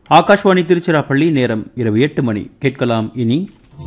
ஆகாஷ்வாணி திருச்சிராப்பள்ளி நேரம் இரவு எட்டு மணி கேட்கலாம் இனி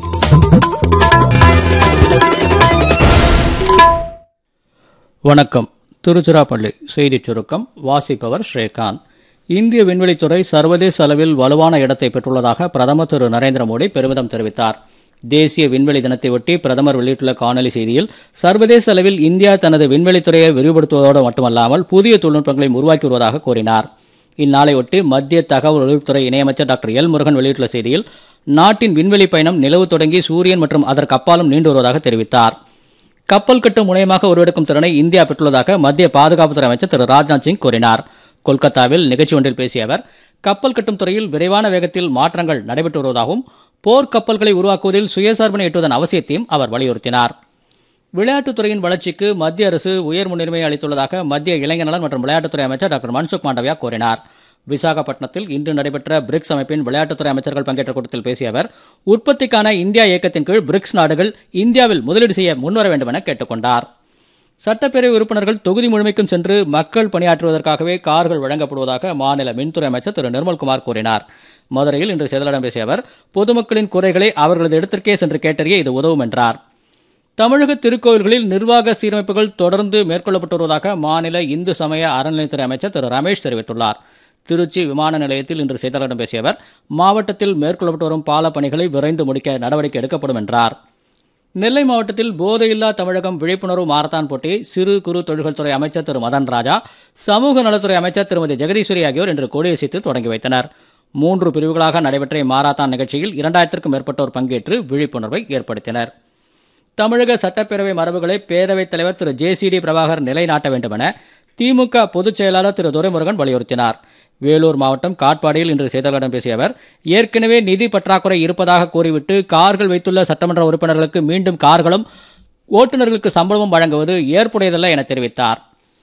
வணக்கம் திருச்சிராப்பள்ளி செய்திச் சுருக்கம் வாசிப்பவர் ஸ்ரீகாந்த் இந்திய விண்வெளித்துறை சர்வதேச அளவில் வலுவான இடத்தை பெற்றுள்ளதாக பிரதமர் திரு நரேந்திர மோடி பெருமிதம் தெரிவித்தார் தேசிய விண்வெளி தினத்தை ஒட்டி பிரதமர் வெளியிட்டுள்ள காணொலி செய்தியில் சர்வதேச அளவில் இந்தியா தனது விண்வெளித்துறையை விரிவுபடுத்துவதோடு மட்டுமல்லாமல் புதிய தொழில்நுட்பங்களையும் உருவாக்கி வருவதாக கூறினார் இந்நாளையொட்டி மத்திய தகவல் ஒலிபரப்புத்துறை இணையமைச்சர் டாக்டர் எல் முருகன் வெளியிட்டுள்ள செய்தியில் நாட்டின் விண்வெளி பயணம் நிலவு தொடங்கி சூரியன் மற்றும் அதற்கு அப்பாலும் நீண்டு வருவதாக தெரிவித்தார் கப்பல் கட்டும் முனையமாக உருவெடுக்கும் திறனை இந்தியா பெற்றுள்ளதாக மத்திய பாதுகாப்புத்துறை அமைச்சர் திரு ராஜ்நாத் சிங் கூறினார் கொல்கத்தாவில் நிகழ்ச்சி ஒன்றில் பேசிய அவர் கப்பல் கட்டும் துறையில் விரைவான வேகத்தில் மாற்றங்கள் நடைபெற்று வருவதாகவும் போர் கப்பல்களை உருவாக்குவதில் சுயசார்பினை எட்டுவதன் அவசியத்தையும் அவர் வலியுறுத்தினார் விளையாட்டுத் துறையின் வளர்ச்சிக்கு மத்திய அரசு உயர் முன்னுரிமை அளித்துள்ளதாக மத்திய இளைஞர் நலன் மற்றும் விளையாட்டுத்துறை அமைச்சர் டாக்டர் மன்சுக் மாண்டவியா கூறினார் விசாகப்பட்டினத்தில் இன்று நடைபெற்ற பிரிக்ஸ் அமைப்பின் விளையாட்டுத்துறை அமைச்சர்கள் பங்கேற்ற கூட்டத்தில் பேசிய அவர் உற்பத்திக்கான இந்தியா இயக்கத்தின் கீழ் பிரிக்ஸ் நாடுகள் இந்தியாவில் முதலீடு செய்ய முன்வர வேண்டும் என கேட்டுக்கொண்டார் சட்டப்பேரவை உறுப்பினர்கள் தொகுதி முழுமைக்கும் சென்று மக்கள் பணியாற்றுவதற்காகவே கார்கள் வழங்கப்படுவதாக மாநில மின்துறை அமைச்சர் திரு நிர்மல்குமார் கூறினார் மதுரையில் இன்று செய்தியாளர்களிடம் பேசிய அவர் பொதுமக்களின் குறைகளை அவர்களது இடத்திற்கே சென்று கேட்டறிய இது உதவும் என்றார் தமிழக திருக்கோவில்களில் நிர்வாக சீரமைப்புகள் தொடர்ந்து மேற்கொள்ளப்பட்டு வருவதாக மாநில இந்து சமய அறநிலையத்துறை அமைச்சர் திரு ரமேஷ் தெரிவித்துள்ளார் திருச்சி விமான நிலையத்தில் இன்று செய்தியாளர்களிடம் பேசிய அவர் மாவட்டத்தில் மேற்கொள்ளப்பட்டு வரும் பாலப் பணிகளை விரைந்து முடிக்க நடவடிக்கை எடுக்கப்படும் என்றார் நெல்லை மாவட்டத்தில் போதையில்லா தமிழகம் விழிப்புணர்வு மாரத்தான் போட்டியை சிறு குறு தொழில்கள் துறை அமைச்சர் திரு மதன் ராஜா சமூக நலத்துறை அமைச்சர் திருமதி ஜெகதீஸ்வரி ஆகியோர் இன்று கொடியசைத்து தொடங்கி வைத்தனர் மூன்று பிரிவுகளாக நடைபெற்ற இம்மாரத்தான் நிகழ்ச்சியில் இரண்டாயிரத்திற்கும் மேற்பட்டோர் பங்கேற்று விழிப்புணர்வை ஏற்படுத்தினர் தமிழக சட்டப்பேரவை மரபுகளை பேரவைத் தலைவர் திரு ஜே சி டி பிரபாகர் நிலைநாட்ட வேண்டும் என திமுக பொதுச் செயலாளர் திரு துரைமுருகன் வலியுறுத்தினார் வேலூர் மாவட்டம் காட்பாடியில் இன்று செய்தியாளர்களிடம் பேசிய அவர் ஏற்கனவே நிதி பற்றாக்குறை இருப்பதாக கூறிவிட்டு கார்கள் வைத்துள்ள சட்டமன்ற உறுப்பினர்களுக்கு மீண்டும் கார்களும் ஓட்டுநர்களுக்கு சம்பளமும் வழங்குவது ஏற்புடையதல்ல என தெரிவித்தார்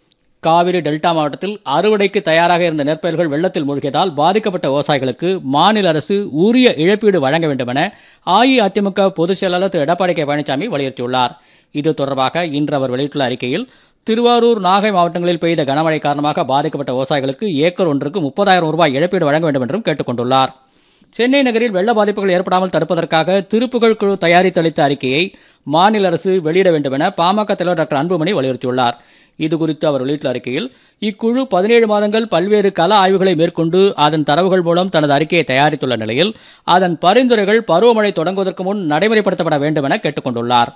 காவிரி டெல்டா மாவட்டத்தில் அறுவடைக்கு தயாராக இருந்த நெற்பயிர்கள் வெள்ளத்தில் மூழ்கியதால் பாதிக்கப்பட்ட விவசாயிகளுக்கு மாநில அரசு உரிய இழப்பீடு வழங்க வேண்டும் என அஇஅதிமுக பொதுச் செயலாளர் திரு எடப்பாடி கே பழனிசாமி வலியுறுத்தியுள்ளார் இது தொடர்பாக இன்று அவர் வெளியிட்டுள்ள அறிக்கையில் திருவாரூர் நாகை மாவட்டங்களில் பெய்த கனமழை காரணமாக பாதிக்கப்பட்ட விவசாயிகளுக்கு ஏக்கர் ஒன்றுக்கு முப்பதாயிரம் ரூபாய் இழப்பீடு வழங்க வேண்டும் என்றும் கேட்டுக் கொண்டுள்ளார் சென்னை நகரில் வெள்ள பாதிப்புகள் ஏற்படாமல் தடுப்பதற்காக திருப்புகழ் குழு தயாரித்தளித்த அறிக்கையை மாநில அரசு வெளியிட வேண்டும் என பாமக தலைவர் டாக்டர் அன்புமணி வலியுறுத்தியுள்ளார் இதுகுறித்து அவர் வெளியிட்டுள்ள அறிக்கையில் இக்குழு பதினேழு மாதங்கள் பல்வேறு கள ஆய்வுகளை மேற்கொண்டு அதன் தரவுகள் மூலம் தனது அறிக்கையை தயாரித்துள்ள நிலையில் அதன் பரிந்துரைகள் பருவமழை தொடங்குவதற்கு முன் நடைமுறைப்படுத்தப்பட வேண்டும் என கேட்டுக் கொண்டுள்ளார்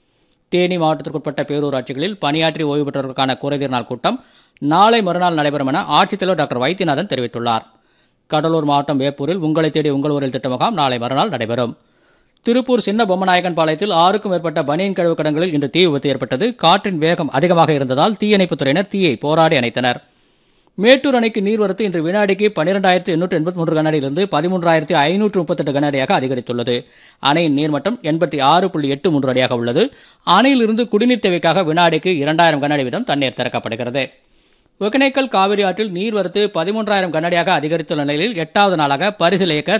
தேனி மாவட்டத்திற்குட்பட்ட பேரூராட்சிகளில் பணியாற்றி ஓய்வு பெற்றவர்களுக்கான குறைதீர் நாள் கூட்டம் நாளை மறுநாள் நடைபெறும் என ஆட்சித்தலைவர் டாக்டர் வைத்தியநாதன் தெரிவித்துள்ளார் கடலூர் மாவட்டம் வேப்பூரில் உங்களை தேடி உங்கள் ஊரில் திட்ட முகாம் நாளை மறுநாள் நடைபெறும் திருப்பூர் சின்ன பொம்மநாயக்கன் பாளையத்தில் ஆறுக்கும் மேற்பட்ட பனியன் கழிவு கடங்களில் இன்று தீ விபத்து ஏற்பட்டது காற்றின் வேகம் அதிகமாக இருந்ததால் தீயணைப்புத் துறையினர் தீயை போராடி அணைத்தனர் மேட்டூர் அணைக்கு நீர்வரத்து இன்று வினாடிக்கு பன்னிரெண்டாயிரத்து எண்ணூற்று எண்பத்தி மூன்று கனஅடியிலிருந்து பதிமூன்றாயிரத்து ஐநூற்று முப்பத்தெட்டு கனஅடியாக அதிகரித்துள்ளது அணையின் நீர்மட்டம் எண்பத்தி ஆறு புள்ளி எட்டு மூன்று அடியாக உள்ளது அணையிலிருந்து குடிநீர் தேவைக்காக வினாடிக்கு இரண்டாயிரம் கனஅடி வீதம் தண்ணீர் திறக்கப்படுகிறது ஒகேனக்கல் காவிரி ஆற்றில் நீர்வரத்து பதிமூன்றாயிரம் கனஅடியாக அதிகரித்துள்ள நிலையில் எட்டாவது நாளாக பரிசில் இயக்க